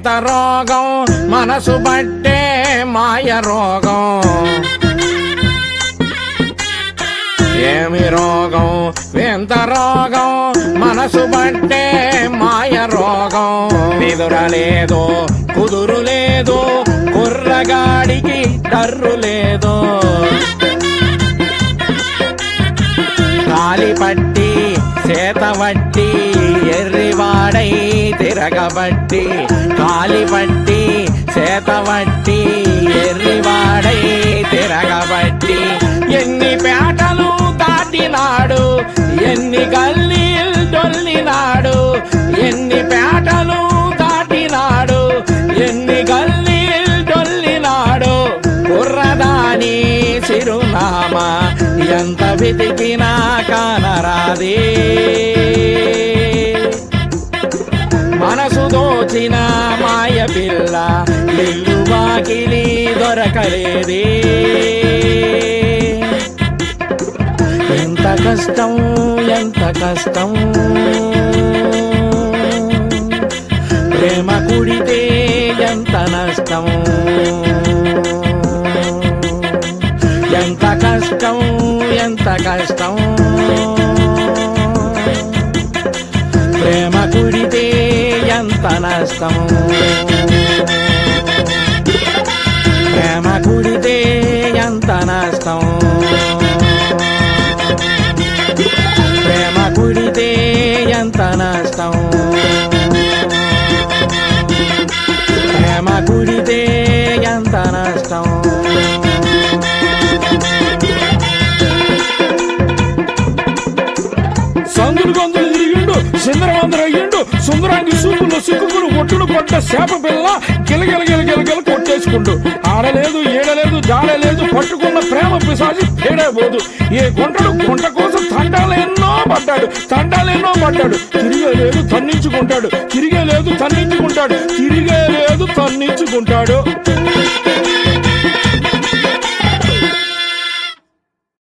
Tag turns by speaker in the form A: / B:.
A: వింత రోగం మనసు బట్టే మాయ రోగం ఏమి రోగం వింత రోగం మనసు బట్టే మాయ రోగం నిదురలేదు కుదురు లేదు కుర్రగాడికి డర్రు లేదు కాలి పట్టి చేత వట్టి ఎర్రివాడై తిరగబట్టి కాలి పట్టి చేత వట్టి ఎర్రివాడై తిరగబట్టి ఎన్ని పేటలు దాటినాడు ఎన్ని గల్లీలు డొల్లినాడు ఎన్ని పేటలు దాటినాడు ఎన్ని గల్లీలు డొల్లినాడు కుర్రదాని చిరునామా ఎంత వెతికినా కానరాదే మనసు దోచిన మాయ పిల్ల ఇల్లు వాకిలి దొరకలేదే ఎంత కష్టం ఎంత కష్టం ప్రేమ కుడితే ఎంత నష్టం ఎంత కష్టం ఎంత కష్టం ప్రేమ కుడితే ఎంత నష్టం ప్రేమ కుడితే ఎంత నష్టం ప్రేమ కుడితే ఎంత నష్టం ప్రేమ కుడితే ఎంత నష్టం
B: సందులు గొంతులు తిరిగిండు సిందరవందర అయ్యిండు సుందరాంగి సూపులు సిక్కులు ఒట్టుడు పడ్డ చేప పిల్ల గిలగిల గిలగిల కొట్టేసుకుండు ఆడలేదు ఏడలేదు జాడలేదు పట్టుకున్న ప్రేమ పిశాచి పేడబోదు ఏ గుంటడు గుంట కోసం తండాలు ఎన్నో పడ్డాడు తండాలు ఎన్నో పడ్డాడు తిరిగే లేదు తన్నించుకుంటాడు తిరిగే లేదు తన్నించుకుంటాడు తిరిగే లేదు తన్నించుకుంటాడు